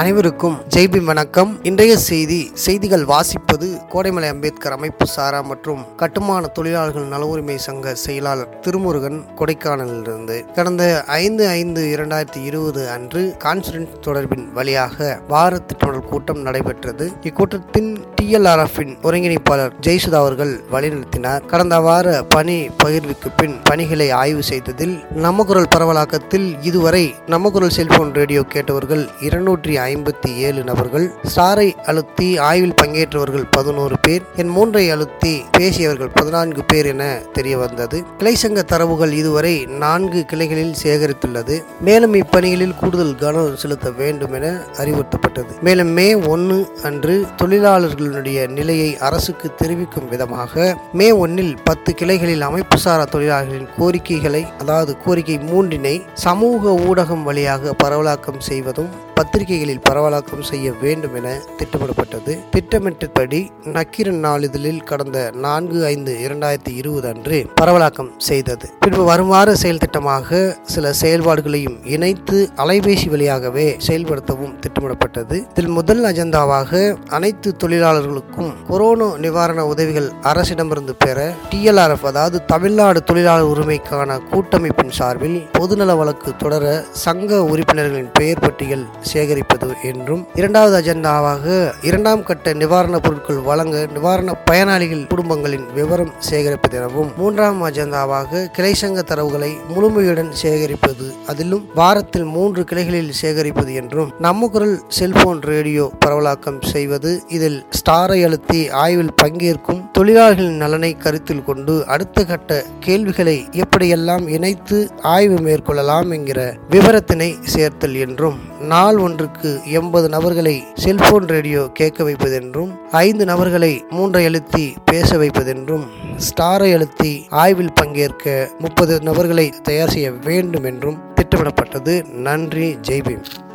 அனைவருக்கும் ஜெய்பீம் வணக்கம் இன்றைய செய்தி செய்திகள் வாசிப்பது கோடைமலை அம்பேத்கர் அமைப்பு சாரா மற்றும் கட்டுமான தொழிலாளர்கள் நல உரிமை சங்க செயலாளர் திருமுருகன் கொடைக்கானலிலிருந்து கடந்த ஐந்து ஐந்து இரண்டாயிரத்தி இருபது அன்று கான்ஃபரன்ஸ் தொடர்பின் வழியாக வார திட்டமிடல் கூட்டம் நடைபெற்றது இக்கூட்டத்தின் டிஎல்ஆர்எஃபின் ஒருங்கிணைப்பாளர் ஜெயசுதா அவர்கள் வழிநடத்தினார் கடந்த வார பணி பகிர்வுக்கு பின் பணிகளை ஆய்வு செய்ததில் நம்ம குரல் பரவலாக்கத்தில் இதுவரை நம்ம குரல் செல்போன் ரேடியோ கேட்டவர்கள் இருநூற்றி ஐம்பத்தி ஏழு நபர்கள் ஸ்டாரை அழுத்தி ஆய்வில் பங்கேற்றவர்கள் பதினோரு பேர் என் மூன்றை அழுத்தி பேசியவர்கள் பதினான்கு பேர் என தெரிய வந்தது கிளை சங்க தரவுகள் இதுவரை நான்கு கிளைகளில் சேகரித்துள்ளது மேலும் இப்பணிகளில் கூடுதல் கவனம் செலுத்த வேண்டும் என அறிவுறுத்தப்பட்டது மேலும் மே ஒன்று அன்று தொழிலாளர்களுடைய நிலையை அரசுக்கு தெரிவிக்கும் விதமாக மே ஒன்னில் பத்து கிளைகளில் அமைப்பு சாரா தொழிலாளர்களின் கோரிக்கைகளை அதாவது கோரிக்கை மூன்றினை சமூக ஊடகம் வழியாக பரவலாக்கம் செய்வதும் பத்திரிகைகளில் பரவலாக்கம் செய்ய வேண்டும் என திட்டமிடப்பட்டது திட்டமிட்டபடி நக்கீரன் நாளிதழில் கடந்த நான்கு ஐந்து இரண்டாயிரத்தி இருபது அன்று பரவலாக்கம் செய்தது பின்பு வருமாறு செயல் திட்டமாக சில செயல்பாடுகளையும் இணைத்து அலைபேசி வழியாகவே செயல்படுத்தவும் திட்டமிடப்பட்டது இதில் முதல் அஜெண்டாவாக அனைத்து தொழிலாளர்களுக்கும் கொரோனா நிவாரண உதவிகள் அரசிடமிருந்து பெற டிஎல்ஆர்எஃப் அதாவது தமிழ்நாடு தொழிலாளர் உரிமைக்கான கூட்டமைப்பின் சார்பில் பொதுநல வழக்கு தொடர சங்க உறுப்பினர்களின் பெயர் பட்டியல் சேகரிப்பது என்றும் இரண்டாவது அஜெண்டாவாக இரண்டாம் கட்ட நிவாரணப் பொருட்கள் வழங்க நிவாரண பயனாளிகள் குடும்பங்களின் விவரம் சேகரிப்பது எனவும் மூன்றாம் அஜெண்டாவாக கிளை சங்க தரவுகளை முழுமையுடன் சேகரிப்பது அதிலும் வாரத்தில் மூன்று கிளைகளில் சேகரிப்பது என்றும் நம்ம குரல் செல்போன் ரேடியோ பரவலாக்கம் செய்வது இதில் ஸ்டாரை அழுத்தி ஆய்வில் பங்கேற்கும் தொழிலாளர்களின் நலனை கருத்தில் கொண்டு அடுத்த கட்ட கேள்விகளை எப்படியெல்லாம் இணைத்து ஆய்வு மேற்கொள்ளலாம் என்கிற விவரத்தினை சேர்த்தல் என்றும் நாள் ஒன்றுக்கு எண்பது நபர்களை செல்போன் ரேடியோ கேட்க வைப்பதென்றும் ஐந்து நபர்களை மூன்றை அழுத்தி பேச வைப்பதென்றும் ஸ்டாரை அழுத்தி ஆய்வில் பங்கேற்க முப்பது நபர்களை தயார் செய்ய வேண்டும் என்றும் திட்டமிடப்பட்டது நன்றி ஜெய்பீம்